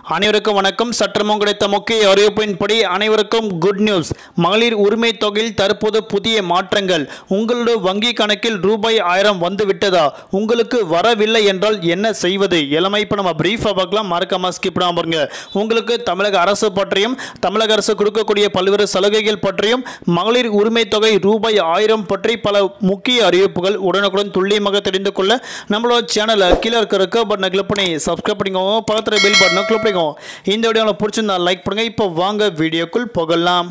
அனைவருக்கும் வணக்கம் சற்றமும் கிடைத்த முக்கிய அறிவிப்பின்படி அனைவருக்கும் குட் நியூஸ் மகளிர் உரிமை தொகையில் தற்போது புதிய மாற்றங்கள் உங்களோட வங்கி கணக்கில் ரூபாய் ஆயிரம் வந்து விட்டதா உங்களுக்கு வரவில்லை என்றால் என்ன செய்வது எல்லாமே இப்போ நம்ம பிரீஃபாக பார்க்கலாம் மறக்காம ஸ்கிப் பண்ணாம பாருங்க உங்களுக்கு தமிழக அரசு பற்றியும் தமிழக அரசு கொடுக்கக்கூடிய பல்வேறு சலுகைகள் பற்றியும் மகளிர் உரிமை தொகை ரூபாய் ஆயிரம் பற்றி பல முக்கிய அறிவிப்புகள் உடனுக்குடன் துல்லியமாக தெரிந்து கொள்ள நம்மளோட சேனலை கீழே இருக்க இருக்க பட்டனை கிளிக் பண்ணி சப்ஸ்கிரைப் பண்ணிக்கோங்க பக்கத்தில் பெல் பட்டனை கிளிக் பண்ணிக்கோங்க இந்த வீடியோ உங்களுக்கு பிடிச்சிருந்தா லைக் பண்ணுங்க இப்போ வாங்க வீடியோக்குள் போகலாம்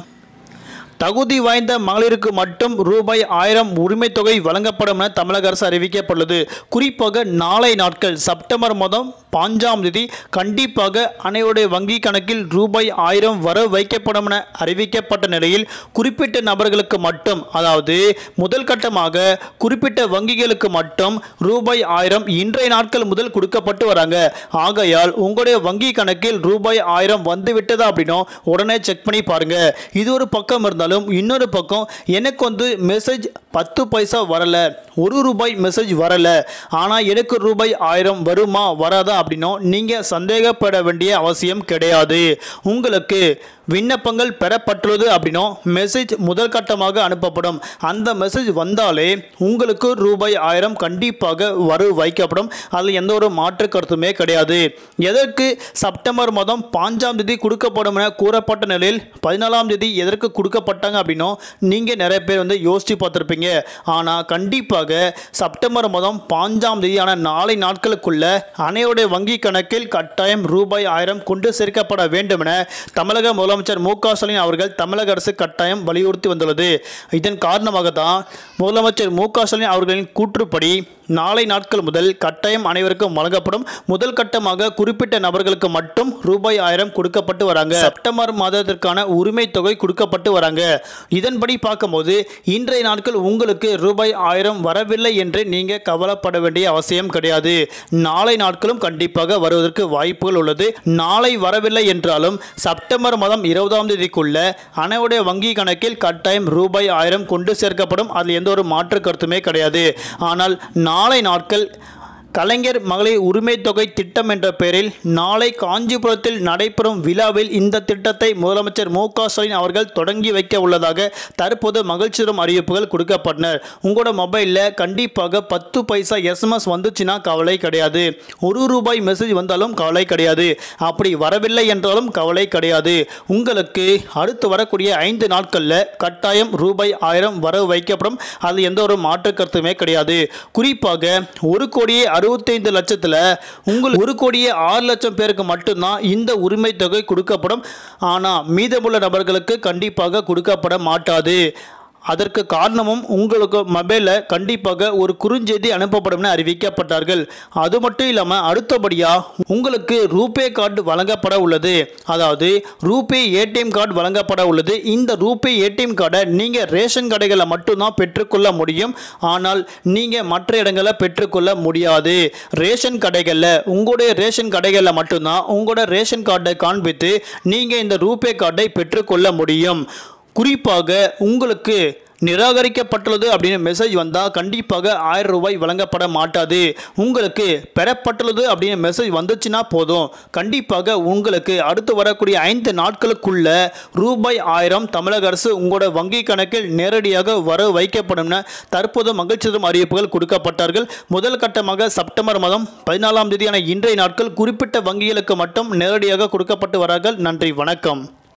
தகுதி வாய்ந்த மகளிருக்கு மட்டும் ரூபாய் ஆயிரம் உரிமை தொகை வழங்கப்படும் என தமிழக அரசு அறிவிக்கப்பட்டுள்ளது குறிப்பாக நாளை நாட்கள் செப்டம்பர் மாதம் பாஞ்சாம் தேதி கண்டிப்பாக அனைவருடைய வங்கி கணக்கில் ரூபாய் ஆயிரம் வர வைக்கப்படும் என அறிவிக்கப்பட்ட நிலையில் குறிப்பிட்ட நபர்களுக்கு மட்டும் அதாவது முதல் கட்டமாக குறிப்பிட்ட வங்கிகளுக்கு மட்டும் ரூபாய் ஆயிரம் இன்றைய நாட்கள் முதல் கொடுக்கப்பட்டு வராங்க ஆகையால் உங்களுடைய வங்கி கணக்கில் ரூபாய் ஆயிரம் வந்து விட்டதா அப்படின்னும் உடனே செக் பண்ணி பாருங்க இது ஒரு பக்கம் இருந்தாலும் இன்னொரு பக்கம் எனக்கு வந்து மெசேஜ் பத்து பைசா வரல ஒரு ரூபாய் மெசேஜ் வரல ஆனால் எனக்கு ரூபாய் ஆயிரம் வருமா வராதா அப்படின்னும் நீங்கள் சந்தேகப்பட வேண்டிய அவசியம் கிடையாது உங்களுக்கு விண்ணப்பங்கள் பெறப்பட்டுள்ளது அப்படின்னும் மெசேஜ் முதல் கட்டமாக அனுப்பப்படும் அந்த மெசேஜ் வந்தாலே உங்களுக்கு ரூபாய் ஆயிரம் கண்டிப்பாக வரு வைக்கப்படும் அதில் எந்த ஒரு மாற்று கருத்துமே கிடையாது எதற்கு செப்டம்பர் மாதம் பாஞ்சாம் தேதி கொடுக்கப்படும் என கூறப்பட்ட நிலையில் பதினாலாம் தேதி எதற்கு கொடுக்கப்பட்டாங்க அப்படின்னும் நீங்கள் நிறைய பேர் வந்து யோசித்து பார்த்துருப்பீங்க ஆனால் கண்டிப்பாக செப்டம்பர் மாதம் பாஞ்சாம் தேதியான நாளை நாட்களுக்குள்ள அனைவருடைய வங்கி கணக்கில் கட்டாயம் ரூபாய் ஆயிரம் கொண்டு சேர்க்கப்பட வேண்டும் என தமிழக முதலமைச்சர் மு க ஸ்டாலின் அவர்கள் தமிழக அரசு கட்டாயம் வலியுறுத்தி வந்துள்ளது இதன் காரணமாக தான் முதலமைச்சர் மு க ஸ்டாலின் அவர்களின் கூற்றுப்படி நாளை நாட்கள் முதல் கட்டாயம் அனைவருக்கும் வழங்கப்படும் முதல் கட்டமாக குறிப்பிட்ட நபர்களுக்கு மட்டும் ரூபாய் ஆயிரம் கொடுக்கப்பட்டு வராங்க செப்டம்பர் மாதத்திற்கான உரிமை தொகை கொடுக்கப்பட்டு வராங்க இதன்படி பார்க்கும்போது இன்றைய நாட்கள் உங்களுக்கு ரூபாய் ஆயிரம் வரவில்லை என்று நீங்க கவலைப்பட வேண்டிய அவசியம் கிடையாது நாளை நாட்களும் கண்டிப்பாக வருவதற்கு வாய்ப்புகள் உள்ளது நாளை வரவில்லை என்றாலும் செப்டம்பர் மாதம் இருபதாம் தேதிக்குள்ள அனைவருடைய வங்கி கணக்கில் கட்டாயம் ரூபாய் ஆயிரம் கொண்டு சேர்க்கப்படும் அதில் எந்த ஒரு மாற்று கருத்துமே கிடையாது ஆனால் நாளை நாட்கள் கலைஞர் மகளிர் உரிமை தொகை திட்டம் என்ற பெயரில் நாளை காஞ்சிபுரத்தில் நடைபெறும் விழாவில் இந்த திட்டத்தை முதலமைச்சர் மு க ஸ்டாலின் அவர்கள் தொடங்கி வைக்க உள்ளதாக தற்போது மகிழ்ச்சி தரும் அறிவிப்புகள் கொடுக்கப்பட்டனர் உங்களோட மொபைலில் கண்டிப்பாக பத்து பைசா எஸ்எம்எஸ் வந்துச்சுன்னா கவலை கிடையாது ஒரு ரூபாய் மெசேஜ் வந்தாலும் கவலை கிடையாது அப்படி வரவில்லை என்றாலும் கவலை கிடையாது உங்களுக்கு அடுத்து வரக்கூடிய ஐந்து நாட்களில் கட்டாயம் ரூபாய் ஆயிரம் வர வைக்கப்படும் அது எந்த ஒரு மாற்று கருத்துமே கிடையாது குறிப்பாக ஒரு கோடியே அறுபத்தைந்து லட்சத்தில் உங்கள் ஒரு கோடியே ஆறு லட்சம் பேருக்கு மட்டும்தான் இந்த உரிமை தொகை கொடுக்கப்படும் ஆனால் மீதமுள்ள நபர்களுக்கு கண்டிப்பாக கொடுக்கப்பட மாட்டாது அதற்கு காரணமும் உங்களுக்கு மொபைலில் கண்டிப்பாக ஒரு குறுஞ்செய்தி அனுப்பப்படும் என அறிவிக்கப்பட்டார்கள் அது மட்டும் இல்லாமல் அடுத்தபடியாக உங்களுக்கு ரூபே கார்டு வழங்கப்பட உள்ளது அதாவது ரூபே ஏடிஎம் கார்டு வழங்கப்பட உள்ளது இந்த ரூபே ஏடிஎம் கார்டை நீங்கள் ரேஷன் கடைகளில் மட்டும்தான் பெற்றுக்கொள்ள முடியும் ஆனால் நீங்கள் மற்ற இடங்களில் பெற்றுக்கொள்ள முடியாது ரேஷன் கடைகளில் உங்களுடைய ரேஷன் கடைகளில் மட்டும்தான் உங்களோட ரேஷன் கார்டை காண்பித்து நீங்கள் இந்த ரூபே கார்டை பெற்றுக்கொள்ள முடியும் குறிப்பாக உங்களுக்கு நிராகரிக்கப்பட்டுள்ளது அப்படின்னு மெசேஜ் வந்தால் கண்டிப்பாக ஆயிரம் ரூபாய் வழங்கப்பட மாட்டாது உங்களுக்கு பெறப்பட்டுள்ளது அப்படின்னு மெசேஜ் வந்துச்சுன்னா போதும் கண்டிப்பாக உங்களுக்கு அடுத்து வரக்கூடிய ஐந்து நாட்களுக்குள்ள ரூபாய் ஆயிரம் தமிழக அரசு உங்களோட வங்கி கணக்கில் நேரடியாக வர வைக்கப்படும் தற்போது மகிழ்ச்சி தரும் அறிவிப்புகள் கொடுக்கப்பட்டார்கள் முதல் கட்டமாக செப்டம்பர் மாதம் பதினாலாம் தேதியான இன்றைய நாட்கள் குறிப்பிட்ட வங்கிகளுக்கு மட்டும் நேரடியாக கொடுக்கப்பட்டு வரார்கள் நன்றி வணக்கம்